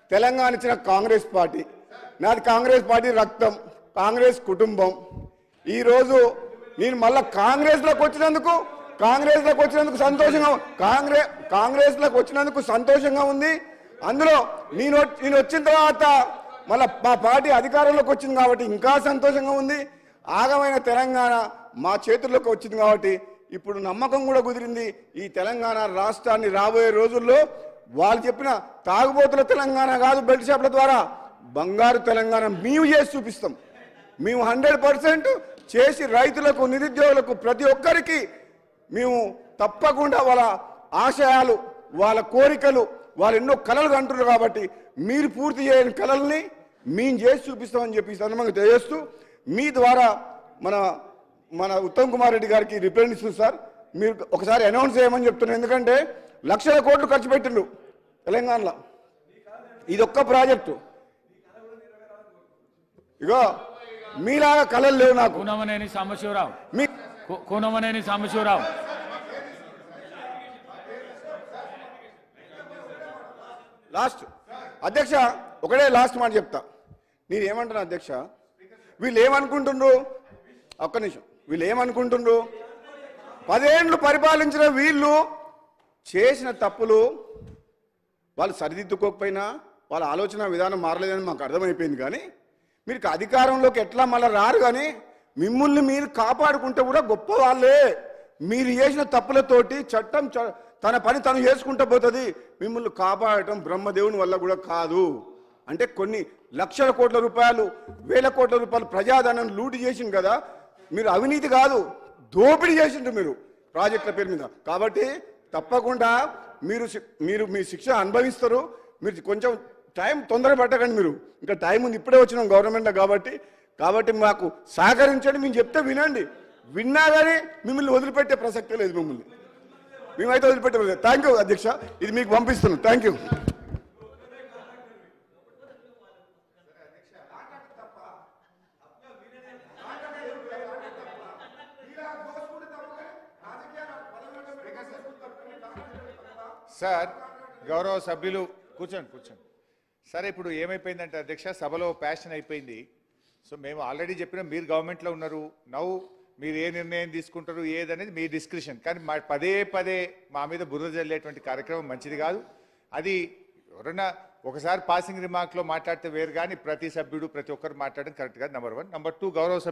తెలంగాణ ఇచ్చిన కాంగ్రెస్ పార్టీ నాది కాంగ్రెస్ పార్టీ రక్తం కాంగ్రెస్ కుటుంబం ఈరోజు నేను మళ్ళా కాంగ్రెస్లోకి వచ్చినందుకు కాంగ్రెస్లోకి వచ్చినందుకు సంతోషంగా కాంగ్రెస్ కాంగ్రెస్లోకి వచ్చినందుకు సంతోషంగా ఉంది అందులో నేను వ- నేను వచ్చిన తర్వాత మళ్ళా మా పార్టీ అధికారంలోకి వచ్చింది కాబట్టి ఇంకా సంతోషంగా ఉంది ఆగమైన తెలంగాణ మా చేతుల్లోకి వచ్చింది కాబట్టి ఇప్పుడు నమ్మకం కూడా కుదిరింది ఈ తెలంగాణ రాష్ట్రాన్ని రాబోయే రోజుల్లో వాళ్ళు చెప్పిన తాగుబోతుల తెలంగాణ కాదు బెల్ట్ షాప్ల ద్వారా బంగారు తెలంగాణ మేము చేసి చూపిస్తాం మేము హండ్రెడ్ పర్సెంట్ చేసి రైతులకు నిరుద్యోగులకు ప్రతి ఒక్కరికి మేము తప్పకుండా వాళ్ళ ఆశయాలు వాళ్ళ కోరికలు వాళ్ళు ఎన్నో కళలు అంటున్నారు కాబట్టి మీరు పూర్తి చేయని కళల్ని మేము చేసి చూపిస్తామని చెప్పి ఈ సందర్భంగా తెలియజేస్తూ మీ ద్వారా మన మన ఉత్తమ్ కుమార్ రెడ్డి గారికి రిప్రజెంటేషన్ సార్ మీరు ఒకసారి అనౌన్స్ చేయమని చెప్తున్నాను ఎందుకంటే లక్షల కోట్లు ఖర్చు పెట్టిండు తెలంగాణలో ఇది ఒక్క ప్రాజెక్టు ఇగో మీలాగా కళలు లేవు నాకు కూనమనేని సాంబశివరావు మీ కు- కూనమనేని సాంబశివరావు లాస్ట్ అధ్యక్ష ఒకటే లాస్ట్ మాట చెప్తా నేను ఏమంటున్నా అధ్యక్ష వీళ్ళు ఏమనుకుంటుండ్రు ఒక్క నిమిషం వీళ్ళు ఏమనుకుంటుండ్రు పదేండ్లు పరిపాలించిన వీళ్ళు చేసిన తప్పులు వాళ్ళు సరిదిద్దుకోకపోయినా వాళ్ళ ఆలోచన విధానం మారలేదని మాకు అర్థమైపోయింది కానీ మీరు అధికారంలోకి ఎట్లా మళ్ళీ రారు కానీ మిమ్మల్ని మీరు కాపాడుకుంటే కూడా గొప్ప వాళ్ళే మీరు చేసిన తప్పులతోటి చట్టం చ- తన పని తను చేసుకుంటూ పోతుంది మిమ్మల్ని కాపాడటం బ్రహ్మదేవుని వల్ల కూడా కాదు అంటే కొన్ని లక్షల కోట్ల రూపాయలు వేల కోట్ల రూపాయలు ప్రజాధనం లూటి చేసింది కదా మీరు అవినీతి కాదు దోపిడీ చేసిండ్రు మీరు ప్రాజెక్టుల పేరు మీద కాబట్టి తప్పకుండా మీరు శి- మీరు మీ శిక్ష అనుభవిస్తారు మీరు కొంచెం టైం తొందర పట్టకండి మీరు ఇంకా టైం ఉంది ఇప్పుడే వచ్చినాం గవర్నమెంట్ కాబట్టి కాబట్టి మాకు సహకరించండి మేము చెప్తే వినండి విన్నా కానీ మిమ్మల్ని వదిలిపెట్టే ప్రసక్తే లేదు మిమ్మల్ని మేమైతే వదిలిపెట్టే థ్యాంక్ యూ అధ్యక్ష ఇది మీకు పంపిస్తున్నాం థ్యాంక్ యూ సార్ గౌరవ సభ్యులు కూర్చోండి కూర్చోండి సరే ఇప్పుడు ఏమైపోయిందంటే అధ్యక్ష సభలో ప్యాషన్ అయిపోయింది సో మేము ఆల్రెడీ చెప్పినాం మీరు గవర్నమెంట్లో ఉన్నారు నవ్వు మీరు ఏ నిర్ణయం తీసుకుంటారు ఏదనేది మీ డిస్క్రిప్షన్ కానీ మా పదే పదే మా మీద బురద జల్లేటువంటి కార్యక్రమం మంచిది కాదు అది ఎవరైనా ఒకసారి పాసింగ్ రిమార్క్లో మాట్లాడితే వేరు కానీ ప్రతి సభ్యుడు ప్రతి ఒక్కరు మాట్లాడడం కరెక్ట్ కాదు నెంబర్ వన్ నెంబర్ టూ గౌరవ సభ్యులు